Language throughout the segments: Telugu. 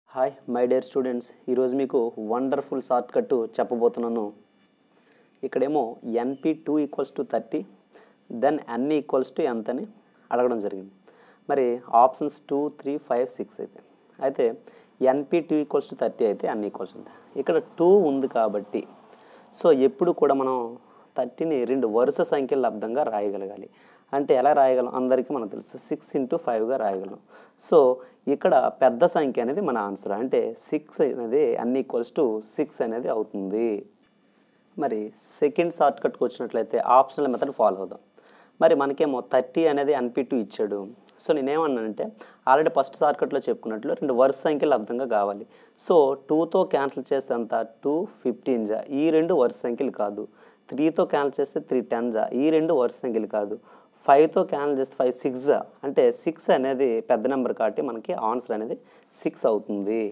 హాయ్ మై డియర్ స్టూడెంట్స్ ఈరోజు మీకు వండర్ఫుల్ షార్ట్ కట్ చెప్పబోతున్నాను ఇక్కడేమో NP two equals to thirty then N equals to ఎంత అని అడగడం జరిగింది మరి options two three five six అయితే అయితే NP two equals to thirty అయితే అన్ ఈక్వల్స్ ఉంటాయి ఇక్కడ టూ ఉంది కాబట్టి సో ఎప్పుడు కూడా మనం థర్టీని రెండు వరుస సంఖ్యల లబ్ధంగా రాయగలగాలి అంటే ఎలా రాయగలం అందరికీ మనకు తెలుసు సిక్స్ ఇంటూ ఫైవ్గా రాయగలం సో ఇక్కడ పెద్ద సంఖ్య అనేది మన ఆన్సర్ అంటే సిక్స్ అనేది అన్ ఈక్వల్స్ టు సిక్స్ అనేది అవుతుంది మరి సెకండ్ షార్ట్ కట్కి వచ్చినట్లయితే ఆప్షనల్ మెథడ్ ఫాలో అవుదాం మరి మనకేమో థర్టీ అనేది ఎన్పి టూ ఇచ్చాడు సో నేనేమన్నానంటే ఆల్రెడీ ఫస్ట్ షార్ట్ కట్లో చెప్పుకున్నట్లు రెండు వరుస సంఖ్యలు అర్థంగా కావాలి సో టూతో క్యాన్సిల్ చేస్తే అంత టూ ఫిఫ్టీన్ జా ఈ రెండు వరుస సంఖ్యలు కాదు త్రీతో క్యాన్సిల్ చేస్తే త్రీ టెన్ జా ఈ రెండు వరుస సంఖ్యలు కాదు ఫైవ్తో క్యాన్సిల్ చేస్తే ఫైవ్ సిక్స్ జా అంటే సిక్స్ అనేది పెద్ద నెంబర్ కాబట్టి మనకి ఆన్సర్ అనేది సిక్స్ అవుతుంది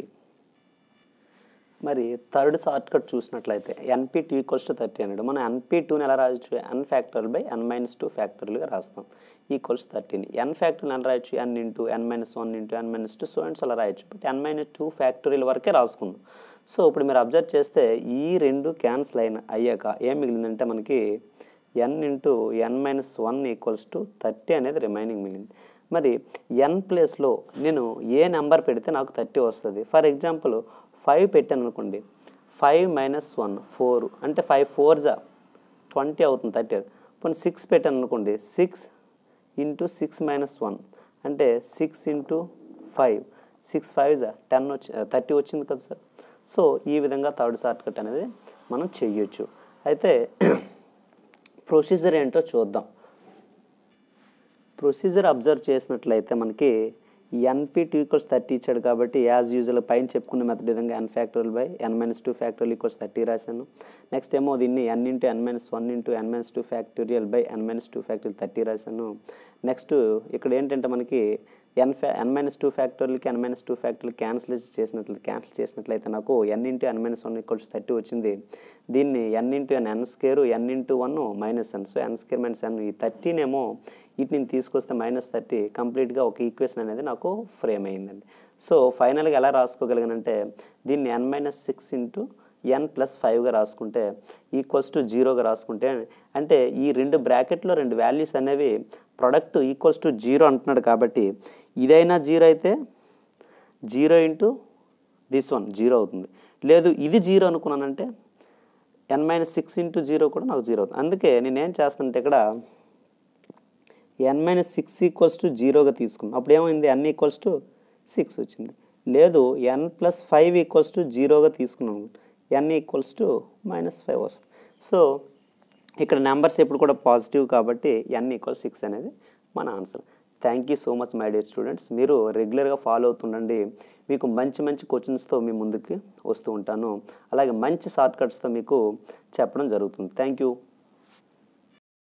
మరి థర్డ్ షార్ట్ కట్ చూసినట్లయితే NP two equals to thirty అన్నాడు మనం ఎన్పి టూని ఎలా రాయొచ్చు N factorial by N minus two ఫ్యాక్టోరియల్గా రాస్తాం ఈక్వల్స్ థర్టీని ఎన్ ఫ్యాక్టోరియల్ ఎలా రాయొచ్చు N into N minus one into N minus two so అండ్స్ అలా రాయొచ్చు but N minus two factorial వరకే రాసుకుందాం సో ఇప్పుడు మీరు అబ్జర్వ్ చేస్తే ఈ రెండు క్యాన్సిల్ అయిన అయ్యాక ఏం మిగిలిందంటే మనకి N into N minus one equals to thirty అనేది రిమైనింగ్ మిగిలింది మరి ఎన్ ప్లేస్లో నేను ఏ నెంబర్ పెడితే నాకు థర్టీ వస్తుంది ఫర్ ఎగ్జాంపుల్ ఫైవ్ పెట్టాను అనుకోండి ఫైవ్ మైనస్ వన్ ఫోర్ అంటే ఫైవ్ ఫోర్ జా ట్వంటీ అవుతుంది థర్టీ పోనీ సిక్స్ పెట్టాను అనుకోండి six into six minus one అంటే six into five six five జా టెన్ వచ్చి థర్టీ వచ్చింది కదా సార్ సో ఈ విధంగా థర్డ్ షార్ట్ కట్ అనేది మనం చెయ్యొచ్చు అయితే ప్రొసీజర్ ఏంటో చూద్దాం ప్రొసీజర్ అబ్జర్వ్ చేసినట్లయితే మనకి ఎన్పి టూ ఈక్వల్స్ థర్టీ ఇచ్చాడు కాబట్టి యాజ్ యూజువల్ పైన చెప్పుకున్న మెథడ్ విధంగా N factorial by N minus two factorial equals thirty రాశాను నెక్స్ట్ ఏమో దీన్ని N into N minus one into N minus two factorial by N minus two factorial thirty రాశాను నెక్స్ట్ ఇక్కడ ఏంటంటే మనకి ఎన్ ఫ్యా ఎన్ మైనస్ టూ ఫ్యాక్టోరియల్కి N minus two factorial cancel చేసినట్లు క్యాన్సిల్ చేసినట్లయితే నాకు N into N minus one equals thirty వచ్చింది దీన్ని N into N N square N into one minus N so N square minus N ఈ థర్టీనేమో వీటిని తీసుకొస్తే మైనస్ థర్టీ కంప్లీట్గా ఒక ఈక్వేషన్ అనేది నాకు ఫ్రేమ్ అయిందండి సో ఫైనల్గా ఎలా రాసుకోగలిగానంటే దీన్ని N minus six into N plus ఫైవ్గా రాసుకుంటే ఈక్వల్స్ టు జీరోగా రాసుకుంటే అంటే ఈ రెండు బ్రాకెట్లో రెండు వాల్యూస్ అనేవి ప్రొడక్ట్ ఈక్వల్స్ టు జీరో అంటున్నాడు కాబట్టి ఇదైనా జీరో అయితే zero into this one zero అవుతుంది లేదు ఇది జీరో అనుకున్నానంటే N minus six into zero కూడా నాకు జీరో అవుతుంది అందుకే నేనేం చేస్తానంటే ఇక్కడ N minus six equals to జీరోగా తీసుకున్నాం అప్పుడు ఏమైంది ఎన్ ఈక్వల్స్ టు సిక్స్ వచ్చింది లేదు N plus five equals to జీరోగా తీసుకున్నాం N equals to minus five వస్తుంది సో ఇక్కడ నెంబర్స్ ఎప్పుడు కూడా పాజిటివ్ కాబట్టి ఎన్ ఈక్వల్ సిక్స్ అనేది మన answer thank you so much my dear students మీరు రెగ్యులర్గా ఫాలో అవుతుండండి మీకు మంచి మంచి క్వశ్చన్స్తో మీ ముందుకి వస్తూ ఉంటాను అలాగే మంచి షార్ట్ కట్స్తో మీకు చెప్పడం జరుగుతుంది థ్యాంక్ యూ